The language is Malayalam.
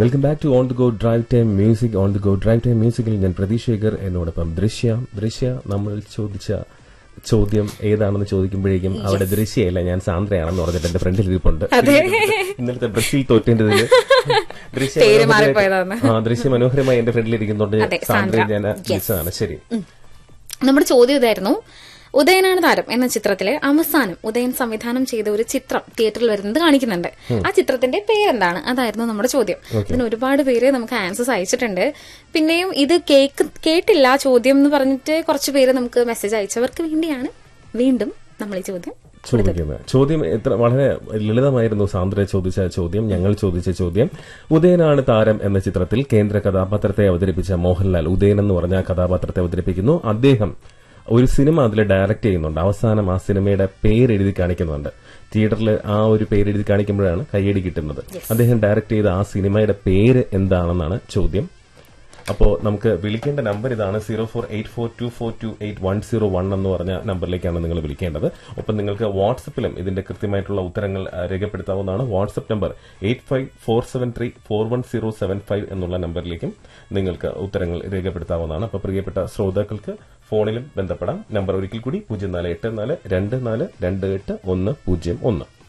Welcome back to on the go drive time music on the go drive time മ്യൂസിക്കിൽ ഞാൻ പ്രതീഷ് ശേഖർ എന്നോടൊപ്പം ദൃശ്യ ദൃശ്യ നമ്മൾ ചോദിച്ച ചോദ്യം ഏതാണെന്ന് ചോദിക്കുമ്പോഴേക്കും അവിടെ ദൃശ്യയല്ല ഞാൻ സാന്ദ്രയാണെന്ന് പറഞ്ഞിട്ട് എന്റെ ഫ്രണ്ടിൽ ഇരിപ്പുണ്ട് ഇന്നലത്തെ ഡ്രസ്സിൽ തോറ്റേണ്ടതിൽ ദൃശ്യ പേര് മനോഹരമായി- മാറിപ്പോയതാണ്. ആ ദൃശ്യ മനോഹരമായി എന്റെ ഫ്രണ്ടിൽ ഇരിക്കുന്നുണ്ട് അതെ, സാന്ദ്രയെ സാന്ദ്ര. ഞാൻ Yes. വിളിച്ചതാണ് ശരി നമ്മുടെ ചോദ്യം ഇതായിരുന്നു ഉദയനാണ് താരം എന്ന ചിത്രത്തിലെ അവസാനം ഉദയൻ സംവിധാനം ചെയ്ത ഒരു ചിത്രം തിയേറ്ററിൽ വരുന്നത് കാണിക്കുന്നുണ്ട് ആ ചിത്രത്തിന്റെ പേരെന്താണ് അതായിരുന്നു നമ്മുടെ ചോദ്യം ഇതിന് ഒരുപാട് പേര് നമുക്ക് ആൻസേഴ്സ് അയച്ചിട്ടുണ്ട് പിന്നെയും ഇത് കേക്ക് കേട്ടില്ല ചോദ്യം എന്ന് പറഞ്ഞിട്ട് കുറച്ച് പേര് നമുക്ക് മെസ്സേജ് അയച്ചവർക്ക് വേണ്ടിയാണ് വീണ്ടും നമ്മൾ ഈ ചോദ്യം ചോദിക്കുന്നത് ചോദ്യം എത്ര വളരെ ലളിതമായിരുന്നു സാന്ദ്ര ചോദിച്ച ചോദ്യം ഞങ്ങൾ ചോദിച്ച ചോദ്യം ഉദയനാണ് താരം എന്ന ചിത്രത്തിൽ കേന്ദ്ര കഥാപാത്രത്തെ അവതരിപ്പിച്ച മോഹൻലാൽ ഉദയൻ എന്ന് പറഞ്ഞ ആ കഥാപാത്രത്തെ അവതരിപ്പിക്കുന്നു അദ്ദേഹം ഒരു സിനിമ അതിൽ ഡയറക്ട് ചെയ്യുന്നുണ്ട് അവസാനം ആ സിനിമയുടെ പേര് എഴുതി കാണിക്കുന്നുണ്ട് തിയേറ്ററിൽ ആ ഒരു പേര് എഴുതി കാണിക്കുമ്പോഴാണ് കയ്യടി കിട്ടുന്നത് അദ്ദേഹം ഡയറക്ട് ചെയ്ത ആ സിനിമയുടെ പേര് എന്താണെന്നാണ് ചോദ്യം അപ്പോ നമുക്ക് വിളിക്കേണ്ട നമ്പർ ഇതാണ് zero four eight four two four two eight one zero one എന്ന് പറഞ്ഞ നമ്പറിലേക്കാണ് നിങ്ങൾ വിളിക്കേണ്ടത് ഒപ്പം നിങ്ങൾക്ക് വാട്സപ്പിലും ഇതിന്റെ കൃത്യമായിട്ടുള്ള ഉത്തരങ്ങൾ ആ, രേഖപ്പെടുത്താവുന്നതാണ് WhatsApp number eight five four seven three four one zero seven five എന്നുള്ള നമ്പറിലേക്കും നിങ്ങൾക്ക് ഉത്തരങ്ങൾ രേഖപ്പെടുത്താവുന്നതാണ് അപ്പോൾ പ്രിയപ്പെട്ട ശ്രോതാക്കൾക്ക് ഫോണിലും ബന്ധപ്പെടാം നമ്പർ ഒരിക്കൽ കൂടി പൂജ്യം നാല് എട്ട് നാല് രണ്ട് നാല് രണ്ട് എട്ട് ഒന്ന് പൂജ്യം ഒന്ന്